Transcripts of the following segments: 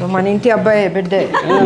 so మన ఇంటి అబ్బాయి బిడ్డే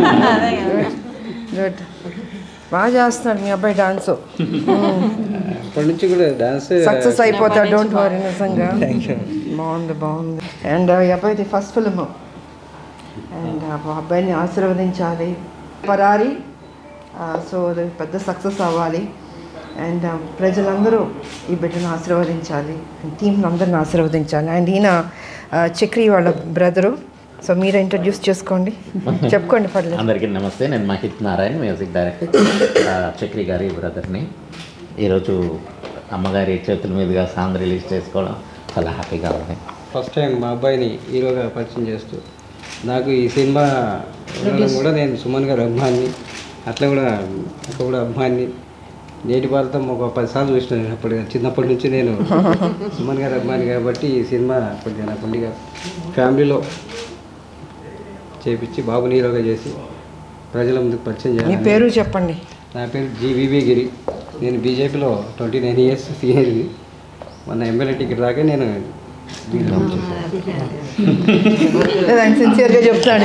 గుడ్ బాగా చేస్తున్నాడు మీ అబ్బాయి డాన్స్ అప్పటి నుంచి కూడా డాన్స్ సక్సెస్ అయిపోతా డోంట్ వరీ నిజంగా బాగుంది బాగుంది అండ్ ఈ అబ్బాయిది ఫస్ట్ ఫిల్మ్ అండ్ అబ్బాయిని ఆశీర్వదించాలి పరారి సో పెద్ద సక్సెస్ అవ్వాలి అండ్ ప్రజలందరూ ఈ బిడ్డను ఆశీర్వదించాలి అండ్ టీంని అందరిని ఆశీర్వదించాలి అండ్ ఈయన ఆ, చక్రి వాళ్ళ బ్రదరు సో మీరు ఇంట్రడ్యూస్ చేసుకోండి చెప్పుకోండి పర్లేదు అందరికీ నమస్తే నేను మహిత్ నారాయణ్ మ్యూజిక్ డైరెక్టర్ ఆ, చక్రి గారి బ్రదర్ని ఈరోజు అమ్మగారి చేతుల మీదుగా సాంగ్ రిలీజ్ చేసుకోవడం చాలా హ్యాపీగా ఉంది ఫస్ట్ టైం మా అబ్బాయిని హీరోగా పరిచయం చేస్తూ నాకు ఈ సినిమా ఉండడం కూడా నేను సుమన్ గారి అభిమాని అట్లా కూడా అక్కడ కూడా అభిమాని నేటి భారతం ఒక పదిసార్లు చూసిన నేను అప్పుడు చిన్నప్పటి నుంచి నేను సుమన్ గారి అభిమాని కాబట్టి ఈ సినిమా కొద్దిగా నా పండుగ ఫ్యామిలీలో చేపించి బాబుని హీరోగా చేసి ప్రజల ముందుకు పరిచయం మీ చేయాలి పేరు చెప్పండి నా పేరు జీవీబీ గిరి నేను బీజేపీలో ట్వంటీ నైన్ ఇయర్స్ సీనియర్ని మొన్న ఎమ్మెల్యే టికెట్ రాకే నేను బీజేపీ చేశాను లేదా ఆయన సిన్సియర్గా చెప్తాడు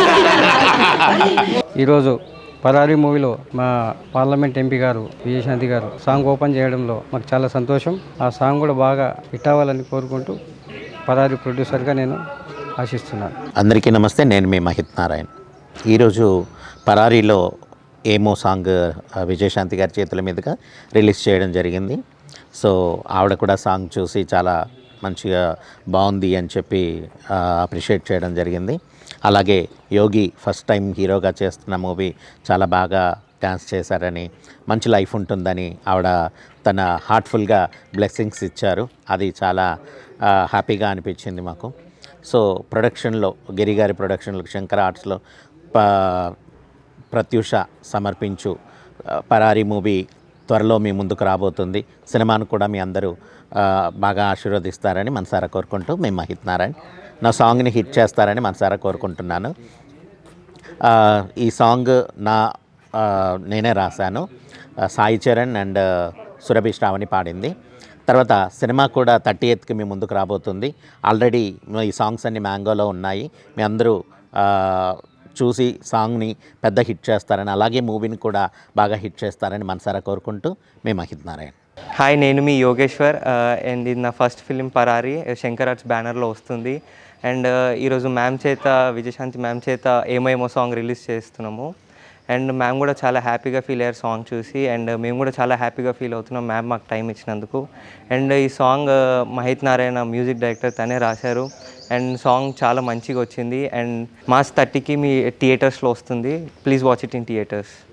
ఈరోజు పరారీ మూవీలో మా పార్లమెంట్ ఎంపీ గారు విజయశాంతి గారు సాంగ్ ఓపెన్ చేయడంలో మాకు చాలా సంతోషం ఆ సాంగ్ కూడా బాగా హిట్ అవ్వాలని కోరుకుంటూ పరారీ ప్రొడ్యూసర్గా నేను ఆశిస్తున్నాను అందరికీ నమస్తే నేను మీ మహిత్ నారాయణ్ ఈరోజు పరారీలో ఏమో సాంగ్ ఆ, విజయశాంతి గారి చేతుల మీదుగా రిలీజ్ చేయడం జరిగింది సో ఆవిడ కూడా సాంగ్ చూసి చాలా మంచిగా బాగుంది అని చెప్పి అప్రిషియేట్ చేయడం జరిగింది అలాగే యోగి ఫస్ట్ టైం హీరోగా చేస్తున్న మూవీ చాలా బాగా డ్యాన్స్ చేశారని మంచి లైఫ్ ఉంటుందని ఆవిడ తన హార్ట్ఫుల్గా బ్లెస్సింగ్స్ ఇచ్చారు అది చాలా ఆ, హ్యాపీగా అనిపించింది మాకు సో ప్రొడక్షన్లో గిరి గారి ప్రొడక్షన్లో శంకర్ ఆర్ట్స్లో ప ప్రత్యూష సమర్పించు ఆ, పరారీ మూవీ త్వరలో మీ ముందుకు రాబోతుంది సినిమాను కూడా మీ అందరూ ఆ, బాగా ఆశీర్వదిస్తారని మనసారా కోరుకుంటూ మేము మహిత్ నారాయణ్ నా సాంగ్ని హిట్ చేస్తారని మనసారా కోరుకుంటున్నాను ఆ, ఈ సాంగ్ నా ఆ, నేనే రాశాను ఆ, సాయి చరణ్ అండ్ సురభి శ్రావణి పాడింది తర్వాత సినిమా కూడా థర్టీ ఎయిత్కి మీ ముందుకు రాబోతుంది ఆల్రెడీ ఈ సాంగ్స్ అన్ని మ్యాంగోలో ఉన్నాయి మీ అందరూ ఆ, చూసి సాంగ్ని పెద్ద హిట్ చేస్తారని అలాగే మూవీని కూడా బాగా హిట్ చేస్తారని మనసారా కోరుకుంటూ మేము మహిత్ నారాయణ్ హాయ్ నేను మీ యోగేశ్వర్ అండ్ ఇది నా first film Parari Shankar arts బ్యానర్లో వస్తుంది అండ్ ఈరోజు మ్యామ్ చేత విజయశాంతి మ్యామ్ చేత ఏమేమో సాంగ్ రిలీజ్ చేస్తున్నాము అండ్ మ్యామ్ కూడా చాలా హ్యాపీగా ఫీల్ అయ్యారు సాంగ్ చూసి అండ్ మేము కూడా చాలా హ్యాపీగా ఫీల్ అవుతున్నాం మ్యామ్ మాకు టైం ఇచ్చినందుకు అండ్ ఈ song Mahith Narayana music director తనే రాశారు అండ్ సాంగ్ చాలా మంచిగా వచ్చింది అండ్ మార్చ్ థర్టీకి మీ థియేటర్స్లో వస్తుంది please watch it in theatres